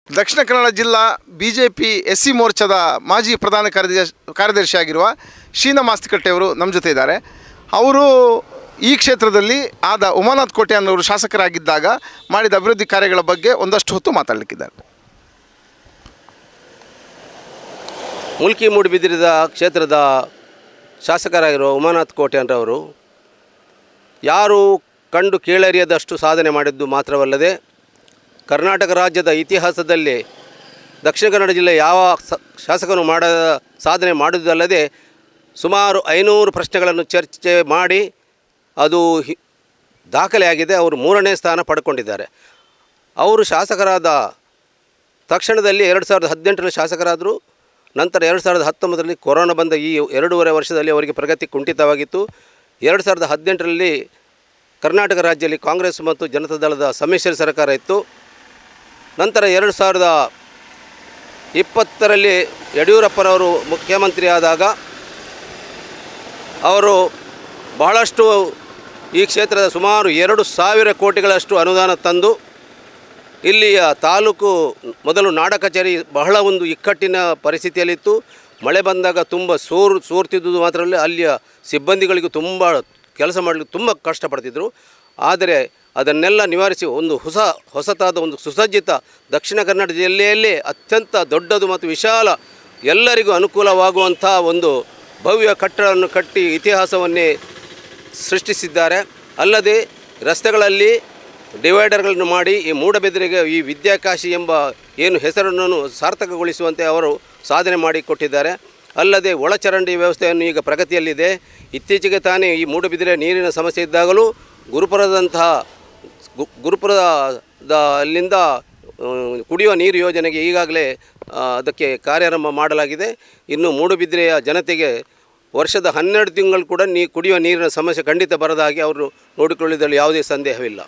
ದಕ್ಷಿಣ ಕನ್ನಡ ಜಿಲ್ಲಾ B J P S C ಮೋರ್ಚಾದ ಮಾಜಿ ಪ್ರಧಾನ ಕಾರ್ಯದರ್ಶಿ ಕಾರ್ಯದರ್ಶಿಯಾಗಿರುವ ಶೀನಾ ಮಾಸ್ತಿಕಟ್ಟೆಯವರು ನಮ್ಮ ಜೊತೆ ಇದ್ದಾರೆ ಅವರು ಈ ಕ್ಷೇತ್ರದಲ್ಲಿ ಆದ ಉಮಾನಾಥ್ ಕೋಟೆ ಅನ್ನೋರು ಶಾಸಕರಾಗಿದ್ದಾಗ ಮಾಡಿದ ಅಭಿವೃದ್ಧಿ ಕಾರ್ಯಗಳ ಬಗ್ಗೆ ಒಂದಷ್ಟು ಹೊತ್ತು ಮಾತಾಡಲಿಕ್ಕಿದ್ದಾರೆ ಮುಲ್ಕಿ ಮೂಡುಬಿದಿರಿದ ಕ್ಷೇತ್ರದ ಶಾಸಕರಾಗಿರುವ ಉಮಾನಾಥ್ ಕೋಟ್ಯಾನ್ರವರು ಯಾರು ಕಂಡು ಕೇಳರಿಯದಷ್ಟು ಸಾಧನೆ ಮಾಡಿದ್ದು ಮಾತ್ರವಲ್ಲದೆ ಕರ್ನಾಟಕ ರಾಜ್ಯದ ಇತಿಹಾಸದಲ್ಲಿ ದಕ್ಷಿಣ ಕನ್ನಡ ಜಿಲ್ಲೆ ಯಾವ ಸ ಶಾಸಕನು ಮಾಡದ ಸಾಧನೆ ಮಾಡುವುದಲ್ಲದೆ ಸುಮಾರು ಐನೂರು ಪ್ರಶ್ನೆಗಳನ್ನು ಚರ್ಚೆ ಮಾಡಿ ಅದು ಹಿ ದಾಖಲೆಯಾಗಿದೆ ಅವರು ಮೂರನೇ ಸ್ಥಾನ ಪಡ್ಕೊಂಡಿದ್ದಾರೆ ಅವರು ಶಾಸಕರಾದ ತಕ್ಷಣದಲ್ಲಿ ಎರಡು ಸಾವಿರದ ಹದಿನೆಂಟರಲ್ಲಿ ಶಾಸಕರಾದರು ನಂತರ ಎರಡು ಸಾವಿರದ ಹತ್ತೊಂಬತ್ತರಲ್ಲಿ ಕೊರೋನಾ ಬಂದ ಈ ಎರಡೂವರೆ ವರ್ಷದಲ್ಲಿ ಅವರಿಗೆ ಪ್ರಗತಿ ಕುಂಠಿತವಾಗಿತ್ತು ಎರಡು ಸಾವಿರದ ಹದಿನೆಂಟರಲ್ಲಿ ಕರ್ನಾಟಕ ರಾಜ್ಯದಲ್ಲಿ ಕಾಂಗ್ರೆಸ್ ಮತ್ತು ಜನತಾ ದಳದ ಸಮ್ಮಿಶ್ರ ಸರ್ಕಾರ ಇತ್ತು ನಂತರ ಎರಡು ಸಾವಿರದ ಇಪ್ಪತ್ತರಲ್ಲಿ ಯಡಿಯೂರಪ್ಪನವರು ಮುಖ್ಯಮಂತ್ರಿ ಆದಾಗ ಅವರು ಬಹಳಷ್ಟು ಈ ಕ್ಷೇತ್ರದ ಸುಮಾರು ಎರಡು ಸಾವಿರ ಕೋಟಿಗಳಷ್ಟು ಅನುದಾನ ತಂದು ಇಲ್ಲಿಯ ತಾಲೂಕು ಮೊದಲು ನಾಡ ಕಚೇರಿ ಬಹಳ ಒಂದು ಇಕ್ಕಟ್ಟಿನ ಪರಿಸ್ಥಿತಿಯಲ್ಲಿತ್ತು ಮಳೆ ಬಂದಾಗ ತುಂಬ ಸೋರು ಸೋರ್ತಿದ್ದುದು ಮಾತ್ರವಲ್ಲ ಅಲ್ಲಿಯ ಸಿಬ್ಬಂದಿಗಳಿಗೂ ತುಂಬ ಕೆಲಸ ಮಾಡಲಿಕ್ಕೆ ತುಂಬ ಕಷ್ಟಪಡ್ತಿದ್ದರು ಆದರೆ ಅದನ್ನೆಲ್ಲ ನಿವಾರಿಸಿ ಒಂದು ಹೊಸ ಹೊಸತಾದ ಒಂದು ಸುಸಜ್ಜಿತ ದಕ್ಷಿಣ ಕನ್ನಡ ಜಿಲ್ಲೆಯಲ್ಲೇ ಅತ್ಯಂತ ದೊಡ್ಡದು ಮತ್ತು ವಿಶಾಲ ಎಲ್ಲರಿಗೂ ಅನುಕೂಲವಾಗುವಂಥ ಒಂದು ಭವ್ಯ ಕಟ್ಟಡವನ್ನು ಕಟ್ಟಿ ಇತಿಹಾಸವನ್ನೇ ಸೃಷ್ಟಿಸಿದ್ದಾರೆ ಅಲ್ಲದೆ ರಸ್ತೆಗಳಲ್ಲಿ ಡಿವೈಡರ್ಗಳನ್ನು ಮಾಡಿ ಈ ಮೂಡಬೆದರಿಗೆ ಈ ವಿದ್ಯಾಕಾಶಿ ಎಂಬ ಏನು ಹೆಸರನ್ನು ಸಾರ್ಥಕಗೊಳಿಸುವಂತೆ ಅವರು ಸಾಧನೆ ಮಾಡಿಕೊಟ್ಟಿದ್ದಾರೆ ಅಲ್ಲದೆ ಒಳಚರಂಡಿ ವ್ಯವಸ್ಥೆಯನ್ನು ಈಗ ಪ್ರಗತಿಯಲ್ಲಿದೆ ಇತ್ತೀಚೆಗೆ ತಾನೇ ಈ ಮೂಡಬಿದಿರೆ ನೀರಿನ ಸಮಸ್ಯೆ ಇದ್ದಾಗಲೂ ಗುರುಪುರದಂತಹ ಗು- ಗುರುಪುರದ ಅಲ್ಲಿಂದ ಆ, ಕುಡಿಯುವ ನೀರು ಯೋಜನೆಗೆ ಈಗಾಗಲೇ ಆ, ಅದಕ್ಕೆ ಕಾರ್ಯಾರಂಭ ಮಾಡಲಾಗಿದೆ ಇನ್ನು ಮೂಡುಬಿದಿರೆಯ ಜನತೆಗೆ ವರ್ಷದ ಹನ್ನೆರಡು ತಿಂಗಳು ಕೂಡ ನೀ ಕುಡಿಯುವ ನೀರಿನ ಸಮಸ್ಯೆ ಖಂಡಿತ ಬರದ ಹಾಗೆ ಅವರು ನೋಡಿಕೊಳ್ಳುವುದರಲ್ಲಿ ಯಾವುದೇ ಸಂದೇಹವಿಲ್ಲ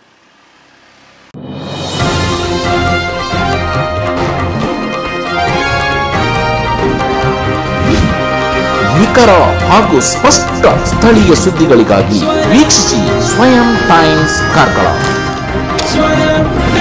ನಿಖರ ಹಾಗೂ ಸ್ಪಷ್ಟ ಸ್ಥಳೀಯ ಸುದ್ದಿಗಳಿಗಾಗಿ ವೀಕ್ಷಿಸಿ ಸ್ವಯಂ ಟೈಮ್ಸ್ ಕಾರ್ಕಳ ಸ್ವಯಂ